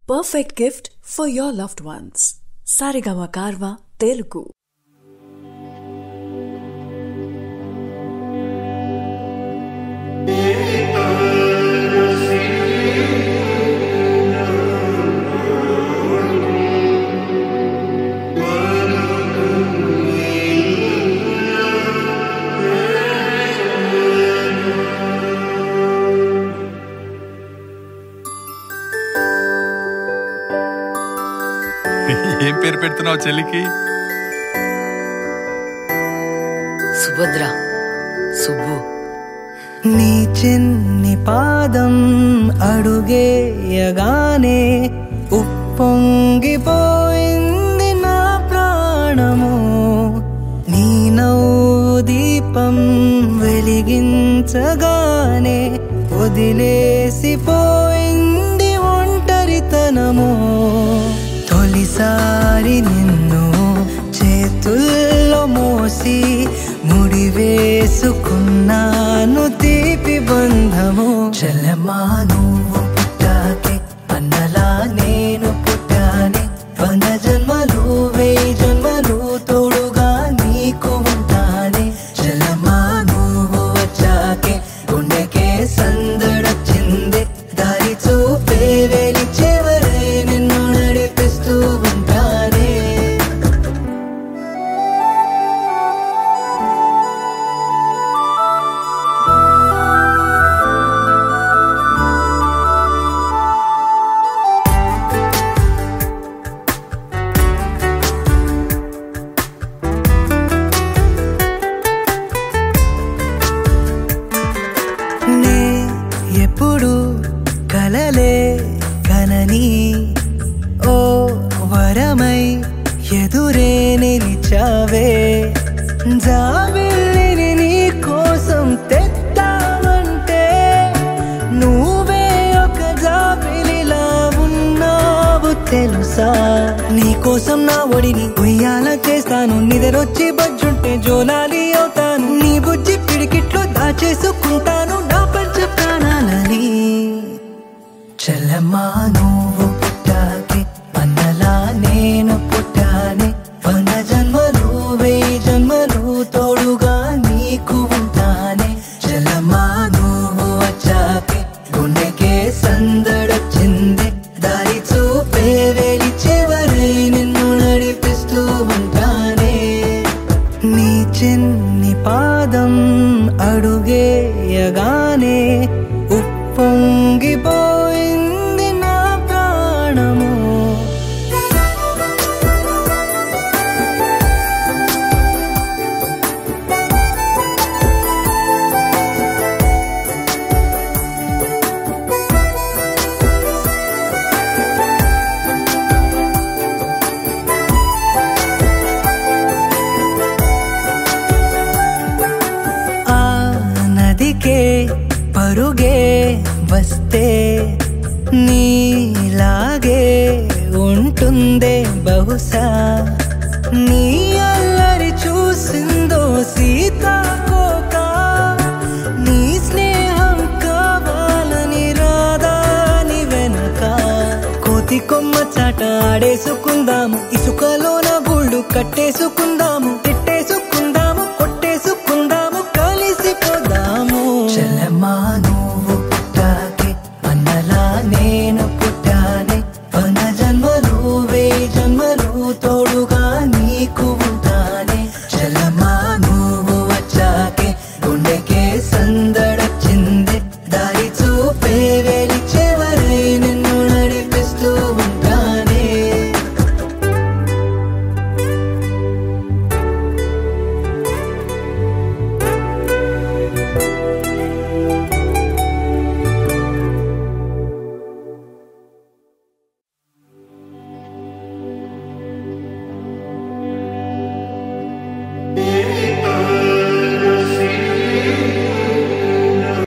perfect gift for your loved ones. Sarigama Karva Telugu. ఏం పేరు పెడుతున్నావు చెల్లికి సుభద్ర సుబ్బు నీ చిన్ని పాదం అడుగేయగానే ఉప్పొంగిపోయింది నా ప్రాణము నీ నవ్వు దీపం వెలిగించగానే వదిలేసిపోయింది ఒంటరితనము తొలిసారి నిన్ను చేతుల్లో మోసి ముడి వేసుకున్నాను తీపి బంధము చెల్లెమ్మా నువ్వు పుట్టాకే అన్నలా నేను పుట్టానే వంద జన్మలు వెయ్యి జన్మలు తోడుగా నీకు ఉంటానే చెల్లెమ్మా నువ్వు వచ్చాకే గుండెకే సందడొచ్చింది దారి చూపే వెలి చివరే నిన్ను నడిపిస్తూ ఉంటానే నే ఎప్పుడు కలలే కనని ఓ వరమై ఎదురే నిలిచావే జాబిల్లిని నీ కోసం తెద్దామంటే నువ్వే ఒక జాబిలిలా ఉన్నావు తెలుసా నీ కోసం నా ఒడిని ఉయ్యాల చేస్తాను నిద్రొచ్చి బజ్జుంటే జోలాలి అవుతాను నీ బుజ్జి పిడికిట్లో దాచేసుకుంటాను నా పంచ ప్రాణాలని చెల్లమ్మా నువ్వు పుట్టాకే అన్నలా నేను పుట్టానే వంద జన్మలు వెయ్యి జన్మలు తోడుగా నీకు ఉంటానే చెల్లమ్మా నువ్వు వచ్చాకే గుండెకే సందడొచ్చింది దారి చూపే వెలి చివరి నిన్ను నడిపిస్తూ ఉంటానే నీ చిన్ని పాదం అడుగేయగానే ఉప్పొంగిపోయింది నా ప్రాణము ఆ నదికే పరుగే వస్తే నీలాగే ఉంటుందే బహుశా నీ అల్లరి చూసిందో సీతాకోక నీ స్నేహం కావాలని రాదాని వెనక కోతి కొమ్మ చాట ఆడేసుకుందాము ఇసుకలోన గుళ్ళు కట్టేసుకుందాము